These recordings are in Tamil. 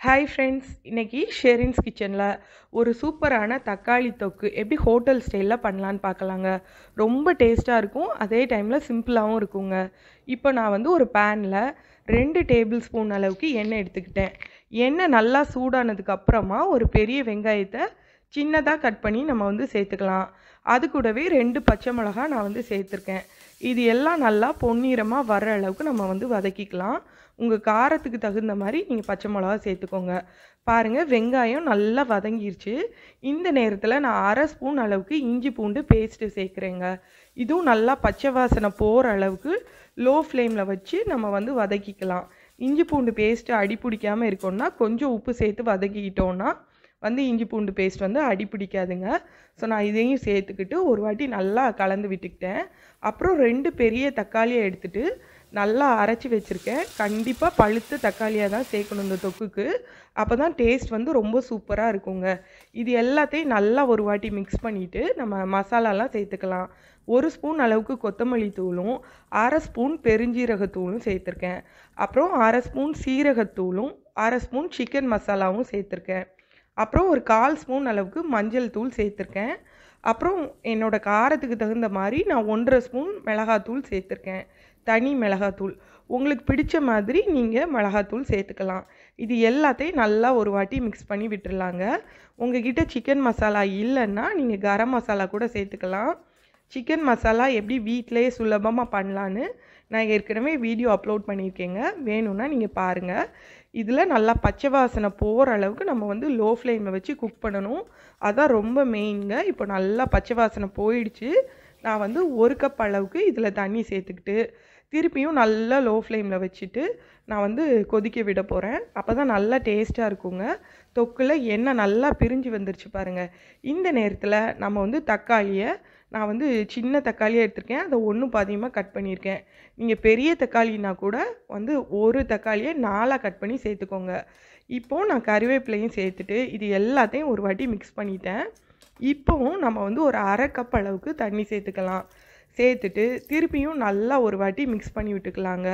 ஹாய் ஃப்ரெண்ட்ஸ் இன்னைக்கு ஷெரின்ஸ் கிச்சனில் ஒரு சூப்பரான தக்காளி தொக்கு எப்படி ஹோட்டல் ஸ்டைலில் பண்ணலான்னு பார்க்கலாங்க ரொம்ப டேஸ்ட்டாக இருக்கும் அதே டைமில் சிம்பிளாகவும் இருக்குங்க இப்போ நான் வந்து ஒரு பேனில் ரெண்டு டேபிள் ஸ்பூன் அளவுக்கு எண்ணெய் எடுத்துக்கிட்டேன் எண்ணெய் நல்லா சூடானதுக்கு அப்புறமா ஒரு பெரிய வெங்காயத்தை சின்னதாக கட் பண்ணி நம்ம வந்து சேர்த்துக்கலாம் அது கூடவே ரெண்டு பச்சை மிளகா நான் வந்து சேர்த்துருக்கேன் இது எல்லாம் நல்லா பொன்னிறமாக வர அளவுக்கு நம்ம வந்து வதக்கிக்கலாம் உங்கள் காரத்துக்கு தகுந்த மாதிரி நீங்கள் பச்சை மிளகா சேர்த்துக்கோங்க பாருங்கள் வெங்காயம் நல்லா வதங்கிருச்சு இந்த நேரத்தில் நான் அரை ஸ்பூன் அளவுக்கு இஞ்சி பூண்டு பேஸ்ட்டு சேர்க்குறேங்க இதுவும் நல்லா பச்சை வாசனை போகிற அளவுக்கு லோ ஃப்ளேமில் வச்சு நம்ம வந்து வதக்கிக்கலாம் இஞ்சி பூண்டு பேஸ்ட்டு அடி பிடிக்காமல் இருக்கோன்னா கொஞ்சம் உப்பு சேர்த்து வதக்கிக்கிட்டோன்னா வந்து இஞ்சி பூண்டு பேஸ்ட் வந்து அடி பிடிக்காதுங்க ஸோ நான் இதையும் சேர்த்துக்கிட்டு ஒரு வாட்டி நல்லா கலந்து விட்டுக்கிட்டேன் அப்புறம் ரெண்டு பெரிய தக்காளியை எடுத்துகிட்டு நல்லா அரைச்சி வச்சுருக்கேன் கண்டிப்பாக பழுத்த தக்காளியாக தான் சேர்க்கணும் இந்த தொக்குக்கு அப்போ தான் டேஸ்ட் வந்து ரொம்ப சூப்பராக இருக்குங்க இது எல்லாத்தையும் நல்லா ஒரு வாட்டி மிக்ஸ் பண்ணிவிட்டு நம்ம மசாலாலாம் சேர்த்துக்கலாம் ஒரு ஸ்பூன் அளவுக்கு கொத்தமல்லி தூளும் அரை ஸ்பூன் பெருஞ்சீரகத்தூளும் சேர்த்துருக்கேன் அப்புறம் அரை ஸ்பூன் சீரகத்தூளும் அரை ஸ்பூன் சிக்கன் மசாலாவும் சேர்த்துருக்கேன் அப்புறம் ஒரு கால் ஸ்பூன் அளவுக்கு மஞ்சள் தூள் சேர்த்துருக்கேன் அப்புறம் என்னோடய காரத்துக்கு தகுந்த மாதிரி நான் ஒன்றரை ஸ்பூன் மிளகாத்தூள் சேர்த்துருக்கேன் தனி மிளகாத்தூள் உங்களுக்கு பிடிச்ச மாதிரி நீங்கள் மிளகாத்தூள் சேர்த்துக்கலாம் இது எல்லாத்தையும் நல்லா ஒரு வாட்டி மிக்ஸ் பண்ணி விட்டுருலாங்க உங்ககிட்ட சிக்கன் மசாலா இல்லைன்னா நீங்கள் கரம் மசாலா கூட சேர்த்துக்கலாம் சிக்கன் மசாலா எப்படி வீட்டிலே சுலபமாக பண்ணலான்னு நான் ஏற்கனவே வீடியோ அப்லோட் பண்ணியிருக்கேங்க வேணும்னா நீங்கள் பாருங்கள் இதில் நல்லா பச்சை வாசனை போகிற அளவுக்கு நம்ம வந்து லோ ஃப்ளேமில் வச்சு குக் பண்ணணும் அதான் ரொம்ப மெயின்ங்க இப்போ நல்லா பச்சை வாசனை போயிடுச்சு நான் வந்து ஒரு கப் அளவுக்கு இதில் தண்ணி சேர்த்துக்கிட்டு திருப்பியும் நல்லா லோ ஃப்ளேமில் வச்சுட்டு நான் வந்து கொதிக்க விட போகிறேன் அப்போ தான் நல்லா டேஸ்ட்டாக இருக்குங்க தொக்கில் எண்ணெய் நல்லா பிரிஞ்சு வந்துருச்சு பாருங்கள் இந்த நேரத்தில் நம்ம வந்து தக்காளியை நான் வந்து சின்ன தக்காளியாக எடுத்திருக்கேன் அதை ஒன்றும் பாதியமாக கட் பண்ணியிருக்கேன் நீங்கள் பெரிய தக்காளினா கூட வந்து ஒரு தக்காளியை நாலாக கட் பண்ணி சேர்த்துக்கோங்க இப்போது நான் கருவேப்பிலையும் சேர்த்துட்டு இது எல்லாத்தையும் ஒரு வாட்டி மிக்ஸ் பண்ணிட்டேன் இப்போவும் நம்ம வந்து ஒரு அரை கப் அளவுக்கு தண்ணி சேர்த்துக்கலாம் சேர்த்துட்டு திருப்பியும் நல்லா ஒரு வாட்டி மிக்ஸ் பண்ணி விட்டுக்கலாங்க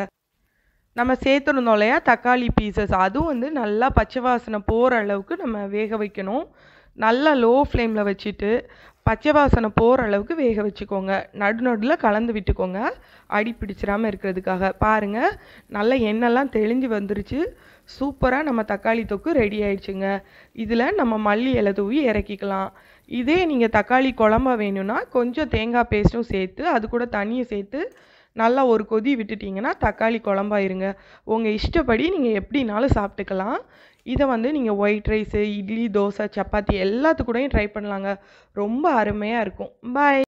நம்ம சேர்த்துருந்தோம் இல்லையா தக்காளி பீசஸ் அதுவும் வந்து நல்லா பச்சை வாசனை போகிற அளவுக்கு நம்ம வேக வைக்கணும் நல்லா லோ ஃப்ளேமில் வச்சுட்டு பச்சை வாசனை போகிற அளவுக்கு வேக வச்சுக்கோங்க நடு நடுவில் கலந்து விட்டுக்கோங்க அடி பிடிச்சிடாமல் இருக்கிறதுக்காக பாருங்கள் நல்லா எண்ணெய்லாம் தெளிஞ்சு வந்துருச்சு சூப்பராக நம்ம தக்காளி தொக்கு ரெடி ஆயிடுச்சுங்க இதில் நம்ம மல்லி இலை தூவி இறக்கிக்கலாம் இதே நீங்கள் தக்காளி குழம்பா வேணும்னா கொஞ்சம் தேங்காய் பேஸ்ட்டும் சேர்த்து அது கூட தண்ணியை சேர்த்து நல்லா ஒரு கொதி விட்டுட்டிங்கன்னா தக்காளி குழம்பாயிருங்க உங்கள் இஷ்டப்படி நீங்கள் எப்படினாலும் சாப்பிட்டுக்கலாம் இதை வந்து நீங்கள் ஒயிட் ரைஸு இட்லி தோசை சப்பாத்தி எல்லாத்துக்கூடையும் ட்ரை பண்ணலாங்க ரொம்ப அருமையாக இருக்கும் பாய்